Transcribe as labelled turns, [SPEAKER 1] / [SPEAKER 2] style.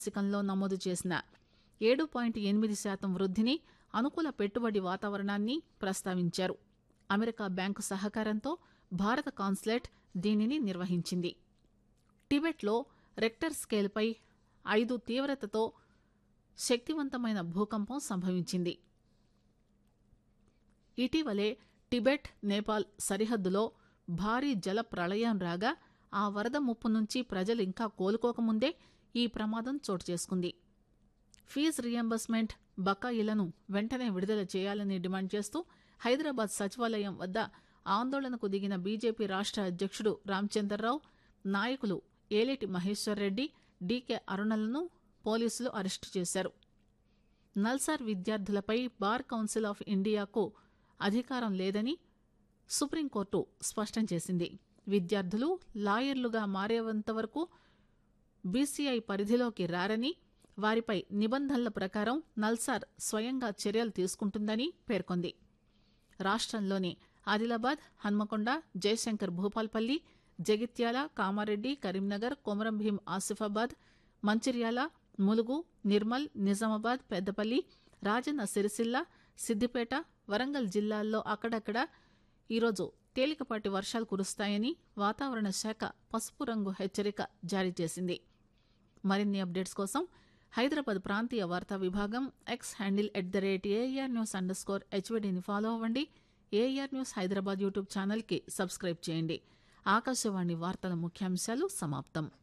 [SPEAKER 1] శకంలో నమోదు చేసిన ఏడు పాయింట్ ఎనిమిది శాతం వృద్ధిని అనుకూల పెట్టుబడి వాతావరణాన్ని ప్రస్తావించారు అమెరికా బ్యాంకు సహకారంతో భారత కాన్సులేట్ దీనిని నిర్వహించింది టిబెట్లో రెక్టర్ స్కేల్పై ఐదు తీవ్రతతో శక్తివంతమైన భూకంపం సంభవించింది ఇటీవలే టిబెట్ నేపాల్ సరిహద్దులో భారీ జల ప్రళయం రాగా ఆ వరద ముప్పు నుంచి ప్రజలు ఇంకా కోలుకోకముందే ఈ ప్రమాదం చోటు చేసుకుంది ఫీజు రియంబర్స్మెంట్ బకాయిలను వెంటనే విడుదల చేయాలని డిమాండ్ చేస్తూ హైదరాబాద్ సచివాలయం వద్ద ఆందోళనకు దిగిన బీజేపీ రాష్ట అధ్యక్షుడు రామచందర్రావు నాయకులు ఏలేటి మహేశ్వర్ రెడ్డి డీకే అరుణలను పోలీసులు అరెస్టు చేశారు నల్సార్ విద్యార్థులపై బార్ కౌన్సిల్ ఆఫ్ ఇండియాకు అధికారం లేదని సుప్రీంకోర్టు స్పష్టం చేసింది విద్యార్థులు లాయర్లుగా మారేంత వరకు బీసీఐ పరిధిలోకి రారని వారిపై నిబంధనల ప్రకారం నల్సార్ స్వయంగా చర్యలు తీసుకుంటుందని పేర్కొంది రాష్టంలోని ఆదిలాబాద్ హన్మకొండ జయశంకర్ భూపాల్పల్లి జగిత్యాల కామారెడ్డి కరీంనగర్ కొమరంభీం ఆసిఫాబాద్ మంచిర్యాల ములుగు నిర్మల్ నిజామాబాద్ పెద్దపల్లి రాజన్న సిరిసిల్ల సిద్దిపేట వరంగల్ జిల్లాల్లో అక్కడక్కడ ఈరోజు తేలికపాటి వర్షాలు కురుస్తాయని వాతావరణ శాఖ పసుపు రంగు హెచ్చరిక జారీ చేసింది మరిన్ని అప్డేట్స్ కోసం హైదరాబాద్ ప్రాంతీయ వార్తా విభాగం X handle at the rate AR news underscore హెచ్వీడీని ఫాలో అవ్వండి ఏఆర్ న్యూస్ హైదరాబాద్ యూట్యూబ్ ఛానల్కి సబ్స్క్రైబ్ చేయండి ఆకాశవాణి వార్తల ముఖ్యాంశాలు సమాప్తం